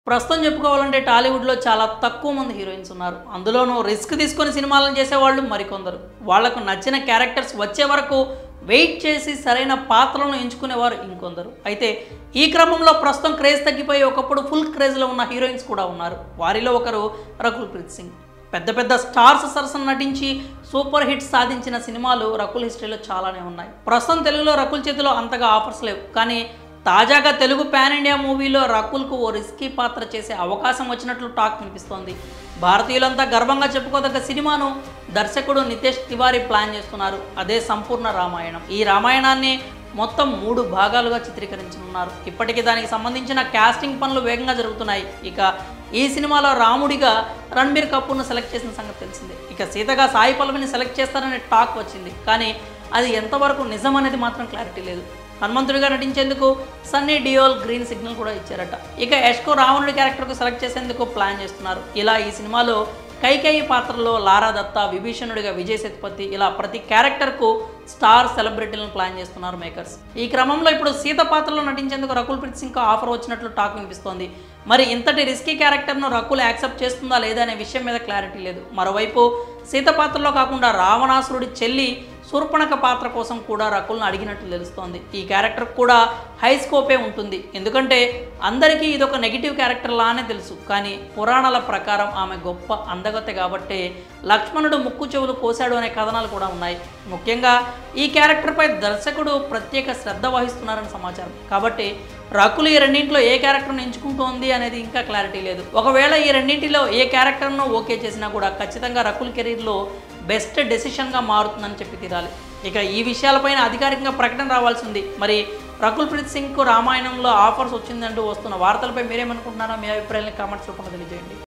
ప్రస్తుతం చెప్పుకోవాలంటే టాలీవుడ్లో చాలా తక్కువ మంది హీరోయిన్స్ ఉన్నారు అందులోనూ రిస్క్ తీసుకొని సినిమాలను చేసేవాళ్ళు మరికొందరు వాళ్లకు నచ్చిన క్యారెక్టర్స్ వచ్చే వరకు వెయిట్ చేసి సరైన పాత్రలను ఎంచుకునేవారు ఇంకొందరు అయితే ఈ క్రమంలో ప్రస్తుతం క్రేజ్ తగ్గిపోయి ఒకప్పుడు ఫుల్ క్రేజ్లో ఉన్న హీరోయిన్స్ కూడా ఉన్నారు వారిలో ఒకరు రకుల్ ప్రీత్ సింగ్ పెద్ద పెద్ద స్టార్స్ సరసన నటించి సూపర్ హిట్ సాధించిన సినిమాలు రకుల్ హిస్టరీలో చాలానే ఉన్నాయి ప్రస్తుతం తెలుగులో రకుల్ చేతిలో అంతగా ఆఫర్స్ లేవు కానీ తాజాగా తెలుగు పాన్ ఇండియా మూవీలో రకుల్కు ఓ రిస్కీ పాత్ర చేసే అవకాశం వచ్చినట్లు టాక్ వినిపిస్తోంది భారతీయులంతా గర్వంగా చెప్పుకోదగ్గ సినిమాను దర్శకుడు నితేష్ తివారీ ప్లాన్ చేస్తున్నారు అదే సంపూర్ణ రామాయణం ఈ రామాయణాన్ని మొత్తం మూడు భాగాలుగా చిత్రీకరించనున్నారు ఇప్పటికీ దానికి సంబంధించిన కాస్టింగ్ పనులు వేగంగా జరుగుతున్నాయి ఇక ఈ సినిమాలో రాముడిగా రణబీర్ కపూర్ను సెలెక్ట్ చేసిన సంగతి తెలిసిందే ఇక సీతగా సాయి పల్లవిని సెలెక్ట్ చేస్తారనే టాక్ వచ్చింది కానీ అది ఎంతవరకు నిజం అనేది మాత్రం క్లారిటీ లేదు హనుమంతుడిగా నటించేందుకు సన్నీ డియోల్ గ్రీన్ సిగ్నల్ కూడా ఇచ్చారట ఇక యష్కో రావణుడి క్యారెక్టర్కు సెలెక్ట్ చేసేందుకు ప్లాన్ చేస్తున్నారు ఇలా ఈ సినిమాలో కైకేయి పాత్రలో లారా దత్త విభీషణుడిగా విజయ్ సేతుపతి ఇలా ప్రతి క్యారెక్టర్కు స్టార్ సెలబ్రిటీలను ప్లాన్ చేస్తున్నారు మేకర్స్ ఈ క్రమంలో ఇప్పుడు సీత పాత్రలో నటించేందుకు రకుల్ ప్రీత్ సింగ్ ఆఫర్ వచ్చినట్లు టాక్ వినిపిస్తోంది మరి ఇంతటి రిస్కీ క్యారెక్టర్ను రకుల్ యాక్సెప్ట్ చేస్తుందా లేదా అనే విషయం మీద క్లారిటీ లేదు మరోవైపు సీత పాత్రలో కాకుండా రావణాసురుడి చెల్లి శూర్పణక పాత్ర కోసం కూడా రకుల్ను అడిగినట్లు తెలుస్తోంది ఈ క్యారెక్టర్ కూడా హై స్కోపే ఉంటుంది ఎందుకంటే అందరికీ ఇదొక నెగిటివ్ క్యారెక్టర్ లానే తెలుసు కానీ పురాణాల ప్రకారం ఆమె గొప్ప అందగతే కాబట్టి లక్ష్మణుడు ముక్కు చెవులు కోశాడు అనే కథనాలు కూడా ఉన్నాయి ముఖ్యంగా ఈ క్యారెక్టర్పై దర్శకుడు ప్రత్యేక శ్రద్ధ వహిస్తున్నారని సమాచారం కాబట్టి రకులు ఈ రెండింటిలో ఏ క్యారెక్టర్ను ఎంచుకుంటోంది అనేది ఇంకా క్లారిటీ లేదు ఒకవేళ ఈ రెండింటిలో ఏ క్యారెక్టర్ను ఓకే చేసినా కూడా ఖచ్చితంగా రకుల్ కెరీర్లో బెస్ట్ డెసిషన్గా మారుతుందని చెప్పి తీరాలి ఇక ఈ విషయాలపైన అధికారికంగా ప్రకటన రావాల్సి ఉంది మరి రకుల్ ప్రీత్ సింగ్కు రామాయణంలో ఆఫర్స్ వచ్చిందంటూ వస్తున్న వార్తలపై మీరేమనుకుంటున్నారో మీ అభిప్రాయాన్ని కామెంట్స్ రూపంలో తెలియజేయండి